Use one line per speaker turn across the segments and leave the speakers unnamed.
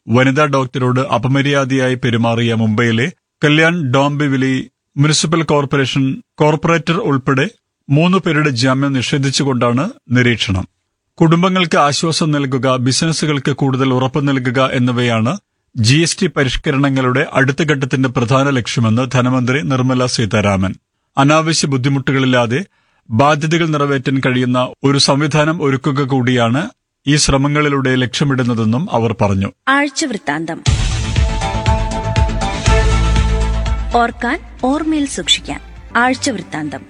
വനിതാ ഡോക്ടറോട് അപമര്യാദയായി പെരുമാറിയ മുംബൈയിലെ Kalyan Dombivli municipal corporation corporator ഉൾപ്പെടെ മൂന്ന് പേരുടെ ജാമ്യം നിഷേധിച്ചുകൊണ്ടാണ് നിരീക്ഷണം കുടുംബങ്ങൾക്ക് ആശ്വാസം നൽകുക ബിസിനസ്സുകൾക്ക് കൂടുതൽ ഉറപ്പ് നൽകുക എന്നിവയാണ് ജി എസ് ടി പരിഷ്കരണങ്ങളുടെ അടുത്ത ഘട്ടത്തിന്റെ പ്രധാന ലക്ഷ്യമെന്ന് ധനമന്ത്രി നിർമ്മല സീതാരാമൻ അനാവശ്യ ബുദ്ധിമുട്ടുകളില്ലാതെ ബാധ്യതകൾ നിറവേറ്റാൻ കഴിയുന്ന ഒരു സംവിധാനം ഒരുക്കുക കൂടിയാണ് ഈ ശ്രമങ്ങളിലൂടെ ലക്ഷ്യമിടുന്നതെന്നും അവർ പറഞ്ഞു
ആഴ്ചവൃത്താന്തം ഓർക്കാൻ ഓർമ്മയിൽ സൂക്ഷിക്കാൻ ആഴ്ചവൃത്താന്തം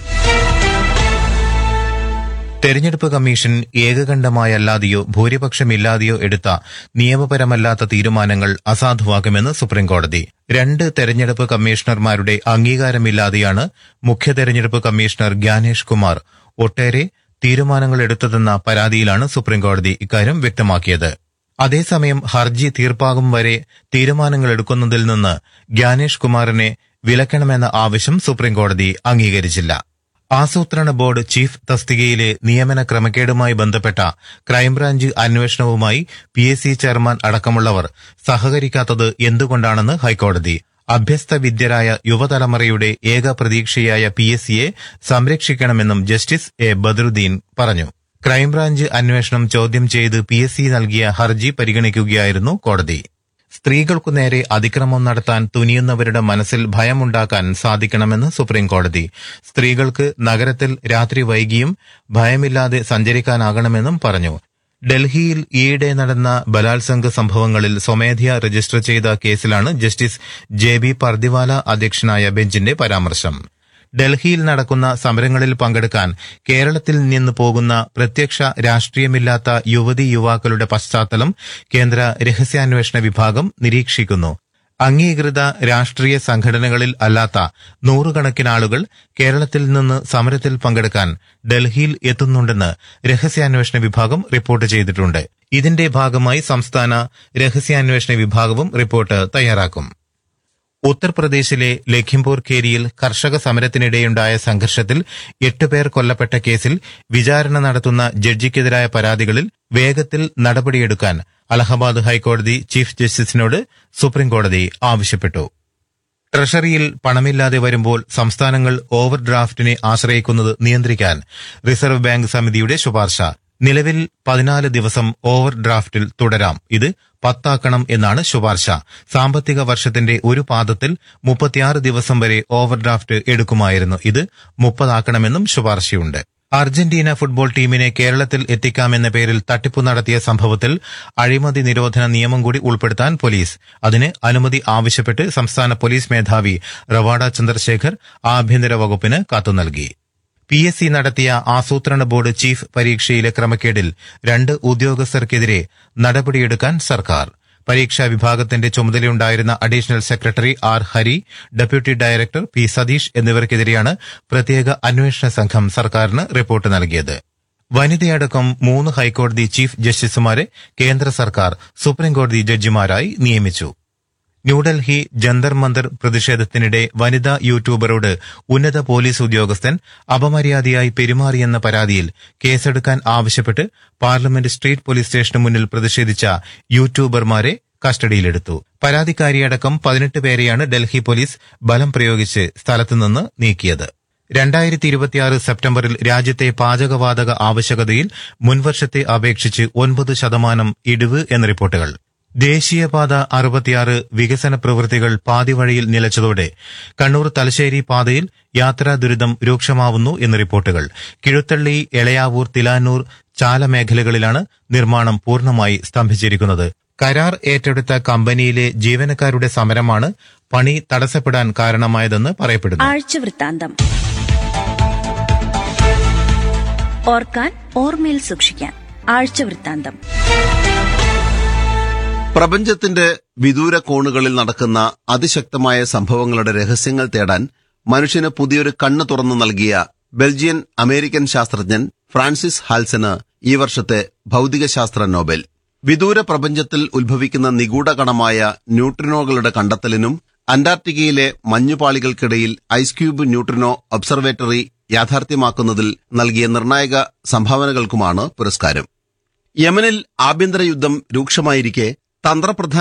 തെരഞ്ഞെടുപ്പ് കമ്മീഷൻ ഏകകണ്ഠമായല്ലാതെയോ ഭൂരിപക്ഷമില്ലാതെയോ എടുത്ത നിയമപരമല്ലാത്ത തീരുമാനങ്ങൾ അസാധുവാക്കുമെന്ന് സുപ്രീംകോടതി രണ്ട് തെരഞ്ഞെടുപ്പ് കമ്മീഷണർമാരുടെ അംഗീകാരമില്ലാതെയാണ് മുഖ്യ തെരഞ്ഞെടുപ്പ് കമ്മീഷണർ ജ്ഞാനേഷ് കുമാർ ഒട്ടേറെ തീരുമാനങ്ങൾ എടുത്തതെന്ന പരാതിയിലാണ് സുപ്രീംകോടതി ഇക്കാര്യം വ്യക്തമാക്കിയത് അതേസമയം ഹർജി തീർപ്പാകും വരെ തീരുമാനങ്ങൾ എടുക്കുന്നതിൽ നിന്ന് ജ്ഞാനേഷ് കുമാറിനെ വിലക്കണമെന്ന ആവശ്യം സുപ്രീംകോടതി അംഗീകരിച്ചില്ല ആസൂത്രണ ബോർഡ് ചീഫ് തസ്തികയിലെ നിയമന ക്രമക്കേടുമായി ബന്ധപ്പെട്ട ക്രൈംബ്രാഞ്ച് അന്വേഷണവുമായി പി എസ് സി ചെയർമാൻ അടക്കമുള്ളവർ സഹകരിക്കാത്തത് എന്തുകൊണ്ടാണെന്ന് ഹൈക്കോടതി അഭ്യസ്ത വിദ്യരായ യുവതലമുറയുടെ ഏക പ്രതീക്ഷയായ പി എസ് സിയെ സംരക്ഷിക്കണമെന്നും ജസ്റ്റിസ് എ ബദറുദ്ദീൻ പറഞ്ഞു ക്രൈംബ്രാഞ്ച് അന്വേഷണം ചോദ്യം ചെയ്ത് പി എസ് സി നൽകിയ ഹർജി പരിഗണിക്കുകയായിരുന്നു കോടതി സ്ത്രീകൾക്കു നേരെ അതിക്രമം നടത്താൻ തുനിയുന്നവരുടെ മനസ്സിൽ ഭയമുണ്ടാക്കാൻ സാധിക്കണമെന്ന് സുപ്രീം കോടതി സ്ത്രീകൾക്ക് നഗരത്തിൽ രാത്രി വൈകിയും ഭയമില്ലാതെ സഞ്ചരിക്കാനാകണമെന്നും പറഞ്ഞു ഡൽഹിയിൽ ഈയിടെ നടന്ന ബലാത്സംഗ സംഭവങ്ങളിൽ സ്വമേധയാ രജിസ്റ്റർ ചെയ്ത കേസിലാണ് ജസ്റ്റിസ് ജെ ബി പർദിവാല അധ്യക്ഷനായ ബെഞ്ചിന്റെ പരാമർശം ഡൽഹിയിൽ നടക്കുന്ന സമരങ്ങളിൽ പങ്കെടുക്കാൻ കേരളത്തിൽ നിന്ന് പോകുന്ന പ്രത്യക്ഷ രാഷ്ട്രീയമില്ലാത്ത യുവതി യുവാക്കളുടെ പശ്ചാത്തലം കേന്ദ്ര രഹസ്യാന്വേഷണ വിഭാഗം നിരീക്ഷിക്കുന്നു അംഗീകൃത രാഷ്ട്രീയ സംഘടനകളിൽ അല്ലാത്ത നൂറുകണക്കിന് ആളുകൾ കേരളത്തിൽ നിന്ന് സമരത്തിൽ പങ്കെടുക്കാൻ ഡൽഹിയിൽ എത്തുന്നുണ്ടെന്ന് രഹസ്യാന്വേഷണ വിഭാഗം റിപ്പോർട്ട് ചെയ്തിട്ടുണ്ട് ഇതിന്റെ ഭാഗമായി സംസ്ഥാന രഹസ്യാന്വേഷണ വിഭാഗവും റിപ്പോർട്ട് തയ്യാറാക്കും ഉത്തർപ്രദേശിലെ ലഖിംപൂർ ഖേരിയിൽ കർഷക സമരത്തിനിടെയുണ്ടായ സംഘർഷത്തിൽ എട്ടുപേർ കൊല്ലപ്പെട്ട കേസിൽ വിചാരണ നടത്തുന്ന ജഡ്ജിക്കെതിരായ പരാതികളിൽ വേഗത്തിൽ നടപടിയെടുക്കാൻ അലഹബാദ് ഹൈക്കോടതി ചീഫ് ജസ്റ്റിസിനോട് സുപ്രീംകോടതി ആവശ്യപ്പെട്ടു ട്രഷറിയിൽ പണമില്ലാതെ വരുമ്പോൾ സംസ്ഥാനങ്ങൾ ഓവർ ഡ്രാഫ്റ്റിനെ ആശ്രയിക്കുന്നത് നിയന്ത്രിക്കാൻ റിസർവ് ബാങ്ക് സമിതിയുടെ ശുപാർശ നിലവിൽ പതിനാല് ദിവസം ഓവർ ഡ്രാഫ്റ്റിൽ തുടരാം ഇത് പത്താക്കണം എന്നാണ് ശുപാർശ സാമ്പത്തിക വർഷത്തിന്റെ ഒരു പാദത്തിൽ മുപ്പത്തിയാറ് ദിവസം വരെ ഓവർ ഡ്രാഫ്റ്റ് എടുക്കുമായിരുന്നു ഇത് മുപ്പതാക്കണമെന്നും ശുപാർശയുണ്ട് അർജന്റീന ഫുട്ബോൾ ടീമിനെ കേരളത്തിൽ എത്തിക്കാമെന്ന പേരിൽ തട്ടിപ്പു നടത്തിയ സംഭവത്തിൽ അഴിമതി നിരോധന നിയമം കൂടി ഉൾപ്പെടുത്താൻ പോലീസ് അതിന് അനുമതി ആവശ്യപ്പെട്ട് സംസ്ഥാന പോലീസ് മേധാവി റവാഡ ചന്ദ്രശേഖർ ആഭ്യന്തര വകുപ്പിന് കത്തു നൽകി പി എസ് സി നടത്തിയ ആസൂത്രണ ബോർഡ് ചീഫ് പരീക്ഷയിലെ ക്രമക്കേടിൽ രണ്ട് ഉദ്യോഗസ്ഥർക്കെതിരെ നടപടിയെടുക്കാൻ സർക്കാർ പരീക്ഷാ വിഭാഗത്തിന്റെ ചുമതലയുണ്ടായിരുന്ന additional secretary R Hari deputy director P Satheesh എന്നിവർക്കെതിരെയാണ് പ്രത്യേക അന്വേഷണ സംഘം സർക്കാരിന് റിപ്പോർട്ട് നൽകിയത് വനിതയടക്കം മൂന്ന് ഹൈക്കോടതി ചീഫ് ജസ്റ്റിസുമാരെ കേന്ദ്ര സർക്കാർ സുപ്രീംകോടതി ജഡ്ജിമാരായി നിയമിച്ചു ന്യൂഡൽഹി ജന്തർ മന്ദർ പ്രതിഷേധത്തിനിടെ വനിതാ യൂട്യൂബറോട് ഉന്നത പോലീസ് ഉദ്യോഗസ്ഥൻ അപമര്യാദയായി പെരുമാറിയെന്ന പരാതിയിൽ കേസെടുക്കാൻ ആവശ്യപ്പെട്ട് പാർലമെന്റ് സ്ട്രീറ്റ് പോലീസ് സ്റ്റേഷന് മുന്നിൽ പ്രതിഷേധിച്ച യൂട്യൂബർമാരെ കസ്റ്റഡിയിലെടുത്തു പരാതിക്കാരിയടക്കം പതിനെട്ട് പേരെയാണ് ഡൽഹി പോലീസ് ബലം പ്രയോഗിച്ച് സ്ഥലത്തുനിന്ന് നീക്കിയത് രണ്ടായിരത്തി ഇരുപത്തിയാറ് സെപ്റ്റംബറിൽ രാജ്യത്തെ പാചകവാതക ആവശ്യകതയിൽ മുൻവർഷത്തെ അപേക്ഷിച്ച് ഒൻപത് ശതമാനം ഇടിവ് എന്ന റിപ്പോർട്ടുകൾ ദേശീയപാത അറുപത്തിയാറ് വികസന പ്രവൃത്തികൾ പാതിവഴിയിൽ നിലച്ചതോടെ കണ്ണൂർ തലശ്ശേരി പാതയിൽ യാത്രാ ദുരിതം രൂക്ഷമാവുന്നു എന്ന് റിപ്പോർട്ടുകൾ കിഴുത്തള്ളി എളയാവൂർ തിലാനൂർ ചാല മേഖലകളിലാണ് നിർമ്മാണം പൂർണ്ണമായി സ്തംഭിച്ചിരിക്കുന്നത് കരാർ ഏറ്റെടുത്ത കമ്പനിയിലെ ജീവനക്കാരുടെ സമരമാണ് പണി തടസ്സപ്പെടാൻ കാരണമായതെന്ന് പറയപ്പെടുന്നു
ആഴ്ചവൃത്താന്തം ഓർക്കാൻ ഓർമ്മയിൽ സൂക്ഷിക്കാൻ ആഴ്ചവൃത്താന്തം
പ്രപഞ്ചത്തിന്റെ വിദൂര കോണുകളിൽ നടക്കുന്ന അതിശക്തമായ സംഭവങ്ങളുടെ രഹസ്യങ്ങൾ തേടാൻ മനുഷ്യന് പുതിയൊരു കണ്ണ് തുറന്നു നൽകിയ ബെൽജിയൻ അമേരിക്കൻ ശാസ്ത്രജ്ഞൻ ഫ്രാൻസിസ് ഹാൽസന് ഈ വർഷത്തെ ഭൗതികശാസ്ത്ര നോബൽ വിദൂര പ്രപഞ്ചത്തിൽ ഉത്ഭവിക്കുന്ന നിഗൂഢ കണമായ ന്യൂട്രിനോകളുടെ കണ്ടെത്തലിനും അന്റാർട്ടിക്കയിലെ മഞ്ഞുപാളികൾക്കിടയിൽ ഐസ് ക്യൂബ് ന്യൂട്രിനോ ഒബ്സർവേറ്ററി യാഥാർത്ഥ്യമാക്കുന്നതിൽ നൽകിയ നിർണായക സംഭാവനകൾക്കുമാണ് പുരസ്കാരം യമനിൽ ആഭ്യന്തര യുദ്ധം രൂക്ഷമായിരിക്കെ തന്ത്രപ്രധാന